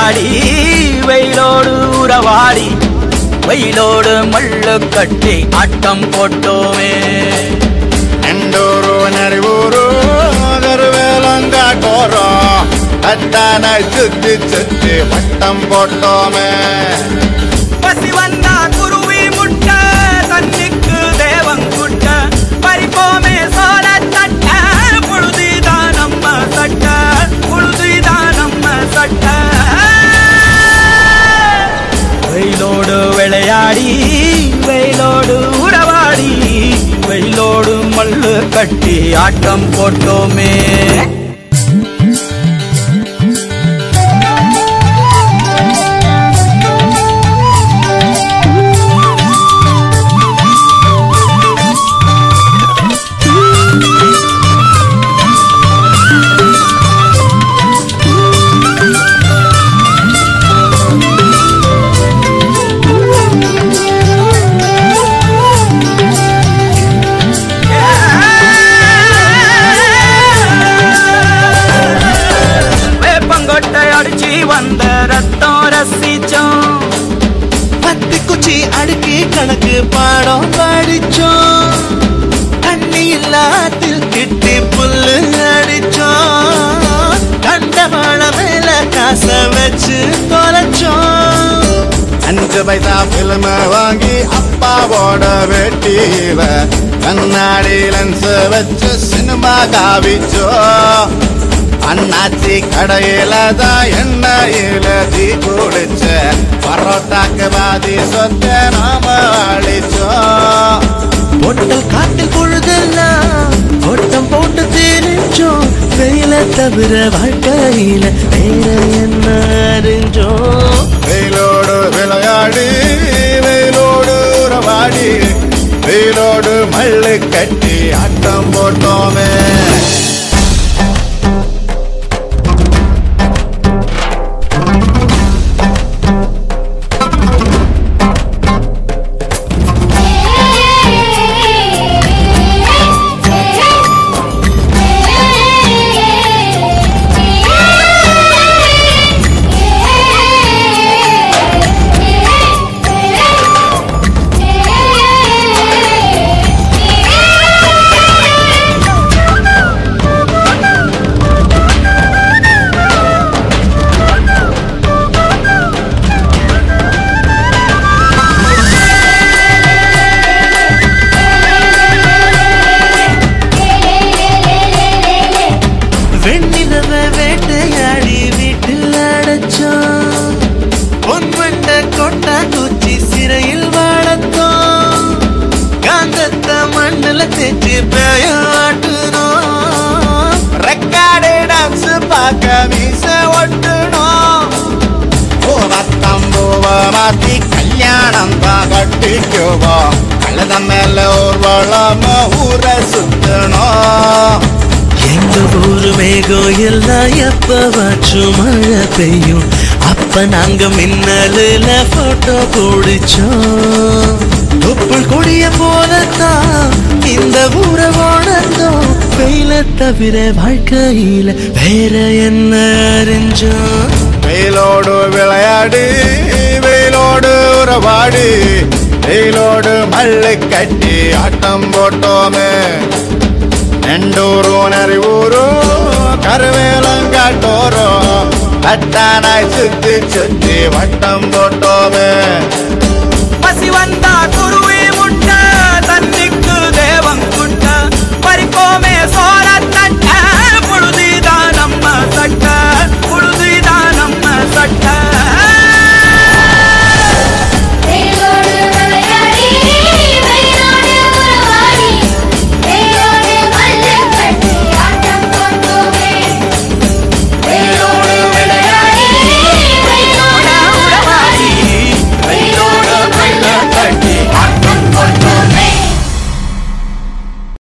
விளையாடி வெயிலோடு உறவாடி வெயிலோடு மல்லு கட்டி ஆட்டம் போட்டோமே ಎಂಡೂರು ನರಿವೂರು கருவேலங்காட்டோரோ அத்தான சுத்தி சுத்தி வட்டம் போட்டோமே பசி வந்தா குருவி முட்ட தண்ணிக்கு தேவங்குட்ட பறிப்போமே சோழ தட்ட புழுதிதான் நம்ம சட்ட புழுதிதான் நம்ம சட்ட வெயிலோடு விளையாடி வெயிலோடு உறவாடி வெயிலோடு மல்லு கட்டி ஆட்டம் போட்டோமே வேப்பங்கொட்டை அடிச்சு வந்த ரத்தம் ரசிச்சோம் பத்து குச்சி அடுக்கி கணக்கு பாடம் படிச்சோம் தண்ணி இல்லாத்தில் கிட்டி புல்லு அடிச்சோம் கண்ட வாழ மேல காச வச்சு தொலைச்சோம் அஞ்சு பைசா பிலிம வாங்கி அப்பாவோட வெட்டியில கண்ணாடி லென்ஸ் வச்சு சினிமா காவிச்சோ அண்ணாச்சி கடையில தான் எண்ணெயில தீ குடிச்ச பரோட்டாக்கு பாதி சொத்த நாம அழிச்சோம் பொட்டல் காட்டில் பொழுதெல்லாம் ஓட்டம் போட்டு தெரிஞ்சோம் வெயில தவிர வாழ்க்கையில வேற என்ன அறிஞ்சோம் வெயிலோடு விளையாடி வெயிலோடு உறவாடி வெயிலோடு மல்லு கட்டி ஆட்டம் போட்டோமே வெண்ணிலவ வேட்டையாடி வீட்டில் அடைச்சோம் பொன் வண்ட கொட்டா குச்சி சிறையில் வாழத்தோம் காந்தத்த மண்ணுல தேச்சு பேயாட்டுனோம் ரெக்கார்டு டான்ஸ் பார்க்க மீச ஒட்டணும் பூவத்தம் பூவ மாத்தி கல்யாணம் தான் கட்டிக்குவோம் கழுத மேல ஊர்வலம் ஊரை சுத்தணும் எங்க ஊரு மேகம் எல்லாம் எப்பவாச்சும் மழை பெய்யும் அப்ப நாங்க மின்னலுல போட்டோ பிடிச்சோம் தொப்புள் கொடிய போலத்தான் இந்த ஊரை உணர்ந்தோம் வெயில தவிர வாழ்க்கையில வேற என்ன அறிஞ்சோம் வெயிலோடு விளையாடி வெயிலோடு உறவாடி வெயிலோடு மல்லு கட்டி ஆட்டம் போட்டோமே நெண்டூரு நரிவூரு கருவேலங்காட்டோரோ அட்டானாய் சுத்தி சுத்தி வட்டம் போட்டோமே பசி வந்தா குருவி